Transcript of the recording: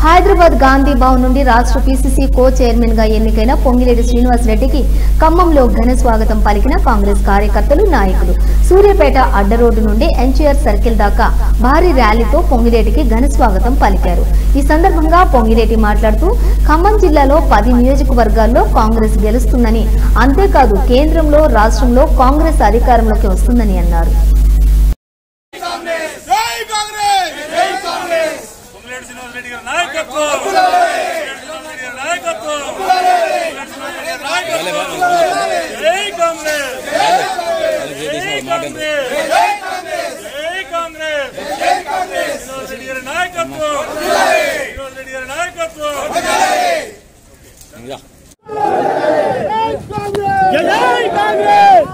హైదరాబాద్ గాంధీ భవన్ నుండి రాష్ట్ర పీసీసీ కో చైర్మన్ గా ఎన్నికైన పొంగిరెడ్డి శ్రీనివాస్ రెడ్డికి ఖమ్మంలో ఘన స్వాగతం పలికిన కాంగ్రెస్ కార్యకర్తలు నాయకులు సూర్యాపేట అడ్డ రోడ్డు నుండి ఎన్టీఆర్ సర్కిల్ దాకా భారీ ర్యాలీతో పొంగిరెడ్డికి ఘన స్వాగతం పలికారు ఈ సందర్భంగా పొంగిరెడ్డి మాట్లాడుతూ ఖమ్మం జిల్లాలో పది నియోజకవర్గాల్లో కాంగ్రెస్ గెలుస్తుందని అంతేకాదు కేంద్రంలో రాష్ట్రంలో కాంగ్రెస్ అధికారంలోకి వస్తుందని అన్నారు జై కాంగ్రెస్ జై కాంగ్రెస్ పొంగులేటి శ్రీనివాస్ రెడ్డి గారి నాయకత్వం పొంగులేటి శ్రీనివాస్ రెడ్డి గారి నాయకత్వం పొంగులేటి శ్రీనివాస్ రెడ్డి గారి నాయకత్వం జై కాంగ్రెస్ జై కాంగ్రెస్ జై కాంగ్రెస్ జై కాంగ్రెస్ శ్రీనివాస్ రెడ్డి గారి నాయకత్వం శ్రీనివాస్ రెడ్డి గారి నాయకత్వం జై కాంగ్రెస్